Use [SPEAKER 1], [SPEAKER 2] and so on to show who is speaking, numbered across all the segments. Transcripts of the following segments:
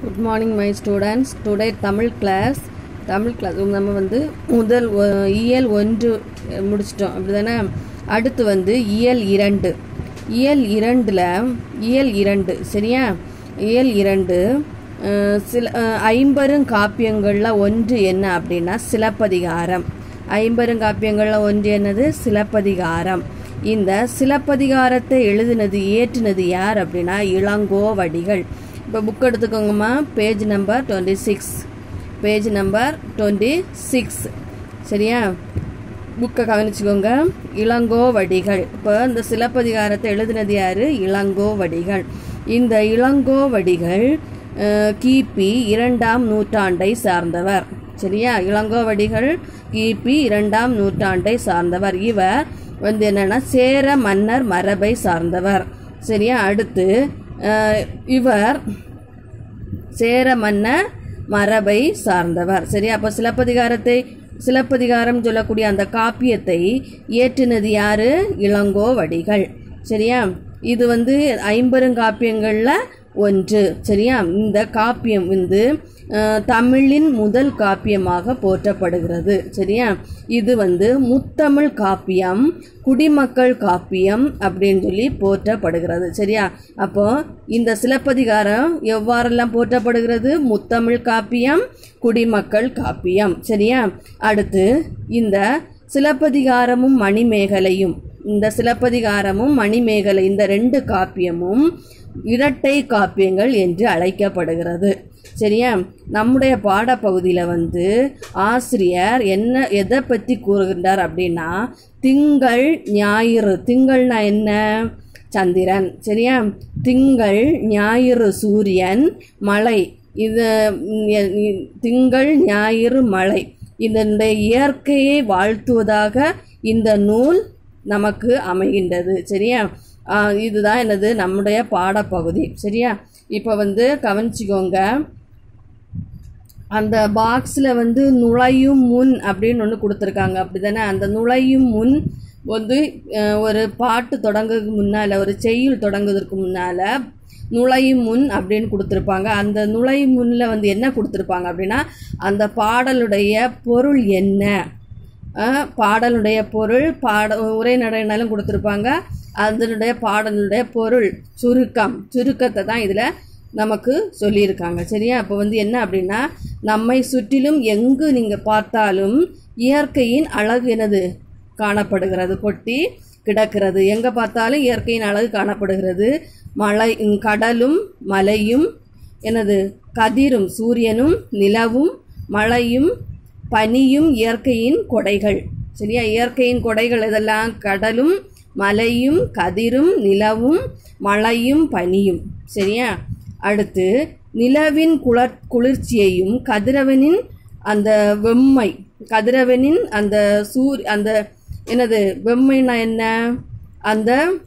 [SPEAKER 1] good morning my students today Tamil class Tamil class நம்ம வந்து முதல் ஒ- இயல் ஒன்று அஹ், முடிச்சிட்டோம் அப்படி தானே அடுத்து வந்து இயல் இரண்டு இயல் இரண்டில் இயல் இரண்டு சரியா இயல் இரண்டு அஹ், சில அஹ், ஐம்பெரும் காப்பியங்களில் ஒன்று என்ன அப்படின்னா சிலப்பதிகாரம் ஐம்பெரும் காப்பியங்களில் ஒன்று என்னது சிலப்பதிகாரம் இந்த சிலப்பதிகாரத்தை எழுதினது ஏற்றினது யார் அப்படின்னா இளங்கோவடிகள் இப்போ புக் எடுத்துக்கோங்கம்மா page number twenty six page number twenty six சரியா புக்கை கவனிச்சுக்கோங்க இளங்கோவடிகள் இப்போ இந்த சிலப்பதிகாரத்தை எழுதினது யார் இளங்கோவடிகள் இந்த இளங்கோவடிகள் அஹ், கிபி இரண்டாம் நூற்றாண்டை சார்ந்தவர் சரியா இளங்கோவடிகள் கிபி இரண்டாம் நூற்றாண்டை சார்ந்தவர் இவர் வந்து என்னன்னா சேர மன்னர் மரபை சார்ந்தவர் சரியா அடுத்து அஹ், இவர் சேர மன்னர் மரபை சார்ந்தவர் சரியா அப்போ சிலப்பதிகாரத்தை சிலப்பதிகாரம் சொல்லக்கூடிய அந்த காப்பியத்தை இயற்றினது யாரு இளங்கோவடிகள் சரியா இது வந்து ஐம்பெருங்காப்பியங்களில் ஒன்று சரியா இந்த காப்பியம் வந்து அஹ், தமிழின் முதல் காப்பியமாக போற்றப்படுகிறது சரியா இது வந்து முத்தமிழ் காப்பியம் குடிமக்கள் காப்பியம் அப்படின்னு சொல்லி போற்றப்படுகிறது சரியா அப்போ இந்த சிலப்பதிகாரம் எவ்வாறெல்லாம் போற்றப்படுகிறது முத்தமிழ் காப்பியம் குடிமக்கள் காப்பியம் சரியா அடுத்து இந்த சிலப்பதிகாரமும் மணிமேகலையும் இந்த சிலப்பதிகாரமும் மணிமேகலை இந்த ரெண்டு காப்பியமும் இரட்டை காப்பியங்கள் என்று அழைக்கப்படுகிறது சரியா நம்முடைய பாடப்பகுதியில் வந்து ஆசிரியர் என்ன எதை பற்றி கூறுகின்றார் அப்படின்னா திங்கள் ஞாயிறு திங்கள்னா என்ன சந்திரன் சரியா திங்கள் ஞாயிறு சூரியன் மழை இது ம், எ- இ- திங்கள் ஞாயிறு மழை இந்த இயற்கையை வாழ்த்துவதாக இந்த நூல் நமக்கு அமைகின்றது சரியா ஆ, இதுதான் என்னது நம்முடைய பாடப்பகுதி சரியா இப்போ வந்து கவனிச்சுக்கோங்க அந்த பாக்ஸில் வந்து நுழையும் முன் அப்படின்னு ஒன்று கொடுத்துருக்காங்க அப்படி தானே அந்த நுழையும் முன் வந்து அஹ், ஒரு பாட்டு தொடங்குறதுக்கு முன்னால் ஒரு செய்யுள் தொடங்குவதற்கு முன்னால் நுழையும் முன் அப்படின்னு கொடுத்துருப்பாங்க அந்த நுழையும் முன்னில் வந்து என்ன கொடுத்துருப்பாங்க அப்படின்னா அந்த பாடலுடைய பொருள் என்ன அஹ், பாடலுடைய பொருள் பாட உரைநடைனாலும் கொடுத்துருப்பாங்க அதனுடைய பாடலுடைய பொருள் சுருக்கம் சுருக்கத்தை தான் இதில் நமக்கு சொல்லியிருக்காங்க சரியா அப்போ வந்து என்ன அப்படின்னா நம்மை சுற்றிலும் எங்கு நீங்கள் பார்த்தாலும் இயற்கையின் அழகு என்னது காணப்படுகிறது கொட்டி கிடக்கிறது எங்கே பார்த்தாலும் இயற்கையின் அழகு காணப்படுகிறது மலை ம், கடலும் மலையும் எனது கதிரும் சூரியனும் நிலவும் மழையும் பனியும் இயற்கையின் கொடைகள் சரியா இயற்கையின் கொடைகள் இதெல்லாம் கடலும் மலையும் கதிரும் நிலவும் மழையும் பனியும் சரியா அடுத்து நிலவின் குளர் குளிர்ச்சியையும் கதிரவனின் அந்த வெம்மை கதிரவனின் அந்த சூர் அந்த என்னது வெம்மைனா என்ன அந்த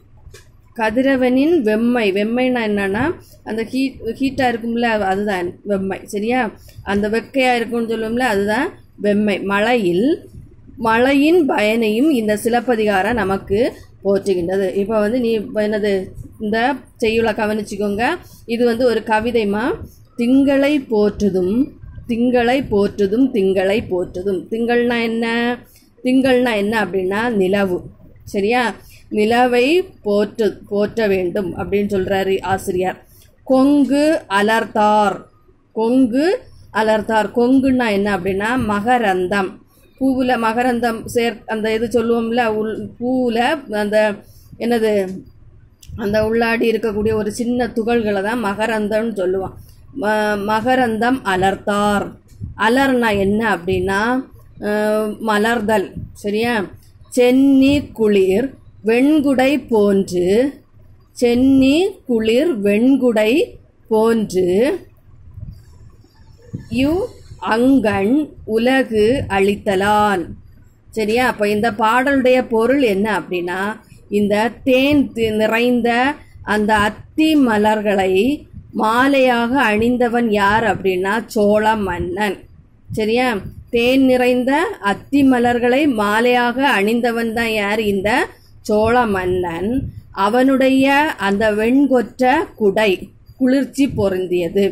[SPEAKER 1] கதிரவனின் வெம்மை வெம்மைனா என்னன்னா அந்த ஹீட் ஹீட்டாக இருக்கும்ல அதுதான் வெம்மை சரியா அந்த வெக்கையாக இருக்கும்னு சொல்லுவோம்ல அதுதான் வெம்மை மழையில் மழையின் பயனையும் இந்த சிலப்பதிகாரம் நமக்கு போற்றுகின்றது இப்போ வந்து நீ இப்ப என்னது இந்த செய்யுளை கவனிச்சுக்கோங்க இது வந்து ஒரு கவிதைமா திங்களை போற்றுதும் திங்களை போற்றுதும் திங்களை போற்றுதும் திங்கள்னா என்ன திங்கள்னா என்ன அப்படின்னா நிலவு சரியா நிலவை போற்று போற்ற வேண்டும் அப்படின்னு சொல்றாரு ஆசிரியர் கொங்கு அலர்த்தார் கொங்கு அலர்த்தார் கொங்குன்னா என்ன அப்படின்னா மகரந்தம் பூவில் மகரந்தம் சேர் அந்த இது சொல்லுவோம்ல உள் பூவில் அந்த என்னது அந்த உள்ளாடி இருக்கக்கூடிய ஒரு சின்ன துகள்களை தான் மகரந்தம்னு சொல்லுவான் ம- மகரந்தம் அலர்த்தார் அலர்னா என்ன அப்படின்னா அஹ், மலர்தல் சரியா சென்னி குளிர் வெண்குடை போன்று சென்னி குளிர் வெண்குடை போன்று யு அங்கண் உலகு அளித்தலான் சரியா அப்போ இந்த பாடலுடைய பொருள் என்ன அப்படின்னா இந்த தேன் தி- நிறைந்த அந்த அத்தி மலர்களை மாலையாக அணிந்தவன் யார் அப்படின்னா சோழ மன்னன் சரியா தேன் நிறைந்த அத்தி மலர்களை மாலையாக அணிந்தவன் தான் யார் இந்த சோழ மன்னன் அவனுடைய அந்த வெண்கொற்ற குடை குளிர்ச்சி பொருந்தியது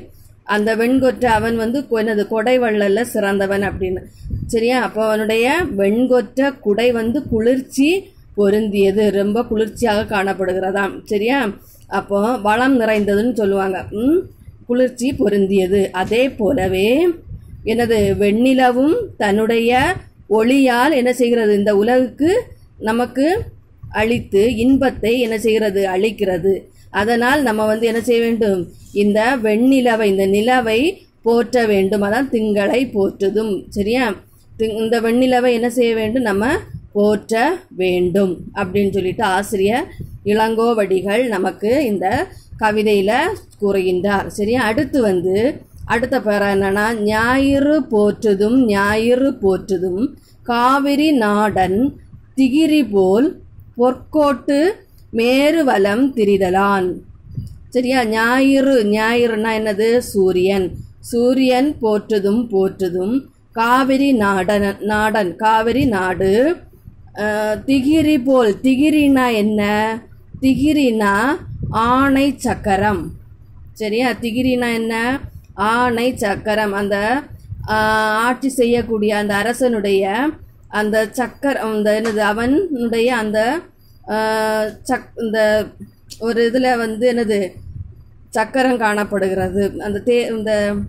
[SPEAKER 1] அந்த வெண்கொற்ற அவன் வந்து கொ- என்னது கொடை வள்ளல்ல சிறந்தவன் அப்படின்னு சரியா அப்போ அவனுடைய வெண்கொற்ற குடை வந்து குளிர்ச்சி பொருந்தியது ரொம்ப குளிர்ச்சியாக காணப்படுகிறதாம் சரியா அப்போ வளம் நிறைந்ததுன்னு சொல்லுவாங்க ம் குளிர்ச்சி பொருந்தியது அதே போலவே எனது வெண்ணிலவும் தன்னுடைய ஒளியால் என்ன செய்கிறது இந்த உலகுக்கு நமக்கு அளித்து இன்பத்தை என்ன செய்கிறது அளிக்கிறது அதனால் நம்ம வந்து என்ன செய்ய வேண்டும் இந்த வெண்ணிலவை இந்த நிலவை போற்ற வேண்டும் அதான் திங்களை போற்றுதும் சரியா தி- இந்த வெண்ணிலவை என்ன செய்ய வேண்டும் நம்ம போற்ற வேண்டும் அப்படின்னு சொல்லிட்டு ஆசிரியர் இளங்கோவடிகள் நமக்கு இந்த கவிதையில் கூறுகின்றார் சரியா அடுத்து வந்து அடுத்த பேரா என்னன்னா ஞாயிறு போற்றுதும் ஞாயிறு போற்றுதும் காவிரி நாடன் திகிரி போல் பொற்கோட்டு மேருவலம் திரிதலான் சரியா ஞாயிறு ஞாயிறுனா என்னது சூரியன் சூரியன் போற்றுதும் போற்றுதும் காவிரி நாடன் நாடன் காவிரி நாடு அஹ், திகிரி போல் திகிரினா என்ன திகிரினா ஆணை சக்கரம் சரியா திகிரினா என்ன ஆணை சக்கரம் அந்த ஆஹ், ஆட்சி செய்யக்கூடிய அந்த அரசனுடைய அந்த சக்கர அந்த என்னது அவனுடைய அந்த ஆஹ், சக் இந்த ஒரு இதில் வந்து என்னது சக்கரம் காணப்படுகிறது அந்த தே இந்த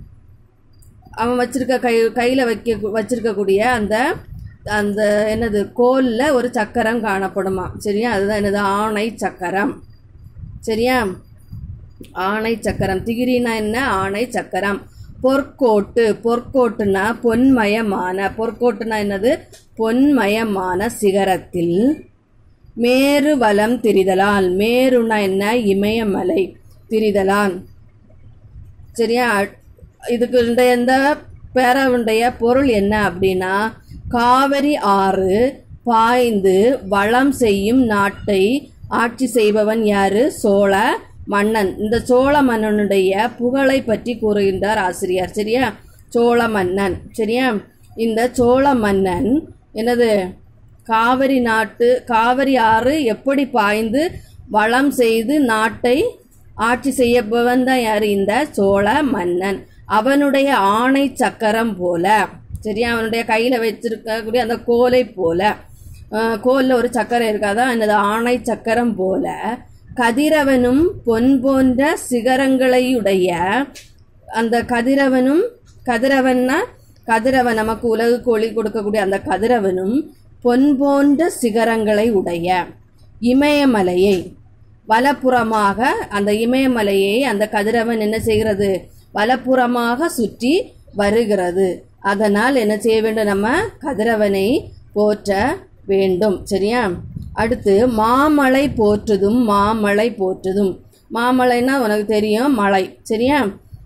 [SPEAKER 1] அவன் வச்சிருக்க கை கையில் வைக்க வச்சிருக்கக்கூடிய அந்த அந்த என்னது கோலில் ஒரு சக்கரம் காணப்படுமா சரியா அதுதான் என்னது ஆணை சக்கரம் சரியா ஆணை சக்கரம் திகிரினா என்ன ஆணை சக்கரம் பொற்கோட்டு பொற்கோட்டுனா பொன்மயமான பொற்கோட்டுனா என்னது பொன்மயமான சிகரத்தில் மேரு வலம் திரிதலால் மேருனா என்ன இமயமலை திரிதலான் சரியா இதுக்கு இந்த இந்த பேராவுடைய பொருள் என்ன அப்படின்னா காவிரி ஆறு பாய்ந்து வளம் செய்யும் நாட்டை ஆட்சி செய்பவன் யாரு சோழ மன்னன் இந்த சோழ மன்னனுடைய புகழை பற்றி கூறுகின்றார் ஆசிரியர் சரியா சோழ மன்னன் சரியா இந்த சோழ மன்னன் என்னது காவிரி நாட்டு காவிரி ஆறு எப்படி பாய்ந்து வளம் செய்து நாட்டை ஆட்சி செய்யப்பவன் தான் யார் இந்த சோழ மன்னன் அவனுடைய ஆணை சக்கரம் போல சரியா அவனுடைய கையில் வச்சிருக்கக்கூடிய அந்த கோலை போல அஹ், கோல்ல ஒரு சக்கரம் இருக்காதான் என்னது ஆணை சக்கரம் போல கதிரவனும் பொன் போன்ற சிகரங்களையுடைய அந்த கதிரவனும் கதிரவன்னா கதிரவன் நமக்கு உலகுக்கு ஒளி கொடுக்கக்கூடிய அந்த கதிரவனும் பொன் போன்ற சிகரங்களை உடைய இமயமலையை வலப்புறமாக அந்த இமயமலையை அந்த கதிரவன் என்ன செய்கிறது வலப்புறமாக சுற்றி வருகிறது அதனால் என்ன செய்ய வேண்டும் நம்ம கதிரவனை போற்ற வேண்டும் சரியா அடுத்து மாமலை போற்றுதும் மாமலை போற்றுதும் மாமலைன்னா உனக்கு தெரியும் மலை சரியா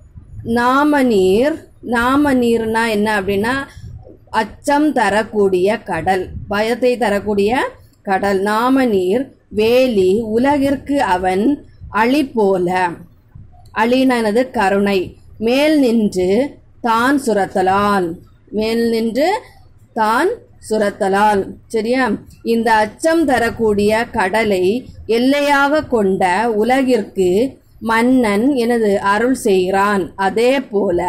[SPEAKER 1] நாமநீர் நாமநீர்னா என்ன அப்படின்னா அச்சம் தரக்கூடிய கடல் பயத்தை தரக்கூடிய கடல் நாமநீர் வேலி உலகிற்கு அவன் அழி போல அழினா எனது கருணை மேல் நின்று தான் சுரத்தலால் மேல் நின்று தான் சுரத்தலால் சரியா இந்த அச்சம் தரக்கூடிய கடலை எல்லையாக கொண்ட உலகிற்கு மன்னன் எனது அருள் செய்கிறான் அதே போல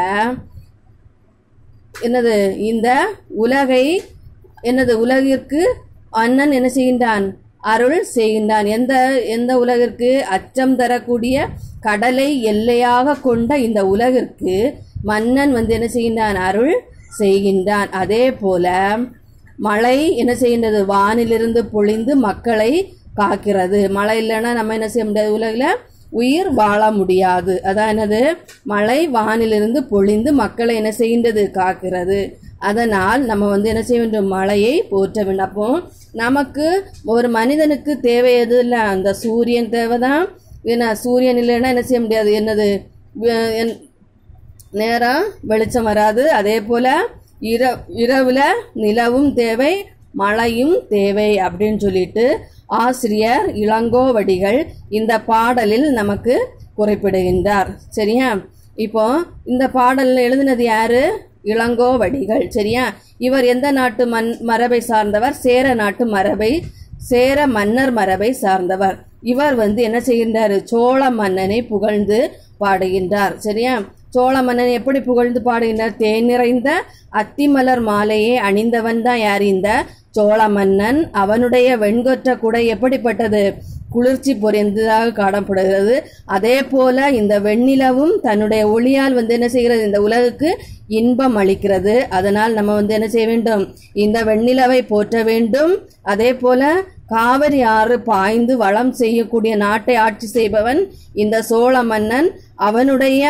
[SPEAKER 1] என்னது இந்த உலகை என்னது உலகிற்கு அண்ணன் என்ன செய்கின்றான் அருள் செய்கின்றான் எந்த எந்த உலகிற்கு அச்சம் தரக்கூடிய கடலை எல்லையாக கொண்ட இந்த உலகிற்கு மன்னன் வந்து என்ன செய்கின்றான் அருள் செய்கின்றான் அதே போல மழை என்ன செய்கின்றது வானிலிருந்து பொழிந்து மக்களை காக்கிறது மழை இல்லைன்னா நம்ம என்ன செய்ய முடியாது உலகில் உயிர் வாழ முடியாது அதான் என்னது மழை வானிலிருந்து பொழிந்து மக்களை என்ன செய்கின்றது காக்கிறது அதனால் நம்ம வந்து என்ன செய்ய வேண்டும் மழையை போற்ற வேண்டும் அப்போ நமக்கு ஒரு மனிதனுக்கு தேவை எது இல்லை அந்த சூரியன் தேவைதான் ஏன்னா சூரியன் இல்லைன்னா என்ன செய்ய முடியாது என்னது வே- என்- நேரம் வெளிச்சம் வராது அதே போல இர இரவுல நிலவும் தேவை மழையும் தேவை அப்படின்னு சொல்லிட்டு ஆசிரியர் இளங்கோவடிகள் இந்த பாடலில் நமக்கு குறிப்பிடுகின்றார் சரியா இப்போ இந்த பாடலில் எழுதினது யாரு இளங்கோவடிகள் சரியா இவர் எந்த நாட்டு மண் மரபை சார்ந்தவர் சேர நாட்டு மரபை சேர மன்னர் மரபை சார்ந்தவர் இவர் வந்து என்ன செய்கின்றார் சோழ மன்னனை புகழ்ந்து பாடுகின்றார் சரியா சோழ மன்னன் எப்படி புகழ்ந்து பாடுகின்றார் தேன் நிறைந்த அத்திமலர் மாலையை அணிந்தவன் தான் யார் இந்த சோழ மன்னன் அவனுடைய வெண்கொற்ற குடை எப்படிப்பட்டது குளிர்ச்சி பொறிந்ததாக காணப்படுகிறது அதே போல இந்த வெண்ணிலவும் தன்னுடைய ஒளியால் வந்து என்ன செய்கிறது இந்த உலகுக்கு இன்பம் அளிக்கிறது அதனால் நம்ம வந்து என்ன செய்ய வேண்டும் இந்த வெண்ணிலவை போற்ற வேண்டும் அதே போல காவிரி ஆறு பாய்ந்து வளம் செய்யக்கூடிய நாட்டை ஆட்சி செய்பவன் இந்த சோழ மன்னன் அவனுடைய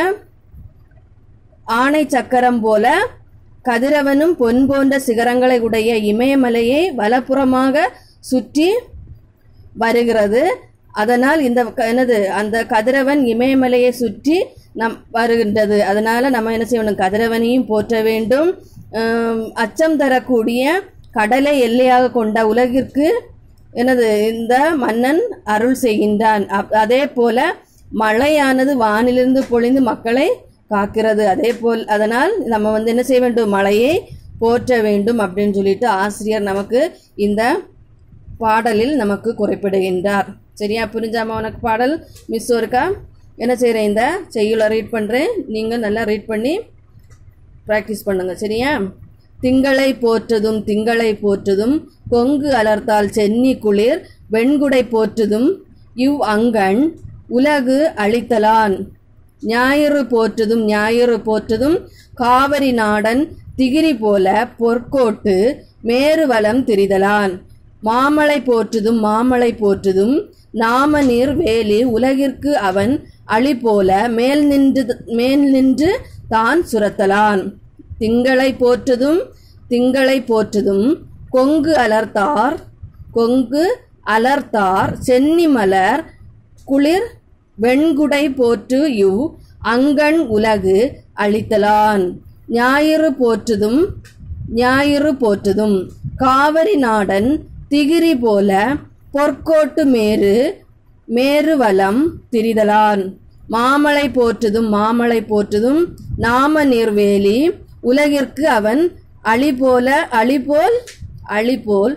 [SPEAKER 1] ஆணை சக்கரம் போல கதிரவனும் பொன் போன்ற சிகரங்களை உடைய இமயமலையை வலப்புறமாக சுற்றி வருகிறது அதனால் இந்த க- என்னது அந்த கதிரவன் இமயமலையை சுற்றி நம் வருகின்றது அதனால நம்ம என்ன செய்யணும் கதிரவனையும் போற்ற வேண்டும் ஆம், அச்சம் தரக்கூடிய கடலை எல்லையாக கொண்ட உலகிற்கு எனது இந்த மன்னன் அருள் செய்கின்றான் அப்- அதே போல மழையானது வானிலிருந்து பொழிந்து மக்களை காக்கிறது அதே போல் அதனால் நம்ம வந்து என்ன செய்ய வேண்டும் மழையை போற்ற வேண்டும் அப்படின்னு சொல்லிட்டு ஆசிரியர் நமக்கு இந்த பாடலில் நமக்கு குறிப்பிடுகின்றார் சரியா புரிஞ்சாமா உனக்கு பாடல் மிஸ் ஒருக்கா என்ன செய்கிறேன் இந்த செய்யுளை ரீட் பண்ணுறேன் நீங்கள் நல்லா ரீட் பண்ணி ப்ராக்டிஸ் பண்ணுங்க சரியா திங்களை போற்றதும் திங்களை போற்றதும் கொங்கு அலர்த்தால் சென்னி குளிர் வெண்குடை போற்றதும் இவ் அங்கண் உலகு அழித்தலான் ஞாயிறு போற்றதும் ஞாயிறு போற்றதும் காவிரி நாடன் திகிரி போல பொற்கோட்டு மேருவலம் திரிதலான் மாமலை போற்றுதும் மாமலை போற்றுதும் நாம நீர் வேலி உலகிற்கு அவன் அழி போல மேல் நின்று மேல் நின்று தான் சுரத்தலான் திங்களை போற்றுதும் திங்களை போற்றுதும் கொங்கு அலர்த்தார் கொங்கு அலர்த்தார் சென்னி மலர் குளிர் வெண்குடை போற்று இவ் அங்கண் உலகு அளித்தலான் ஞாயிறு போற்றுதும் ஞாயிறு போற்றுதும் காவிரி நாடன் திகிரி போல பொற்கோட்டு மேரு மேருவலம் திரிதலான் மாமலை போற்றுதும் மாமலை போற்றுதும் நாம நீர்வேலி உலகிற்கு அவன் அழி போல அழிபோல் அழிபோல்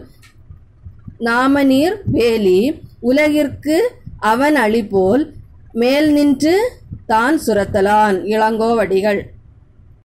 [SPEAKER 1] நாமநீர் வேலி உலகிற்கு அவன் அழிபோல் மேல் நின்று தான் சுரத்தலான் இளங்கோவடிகள்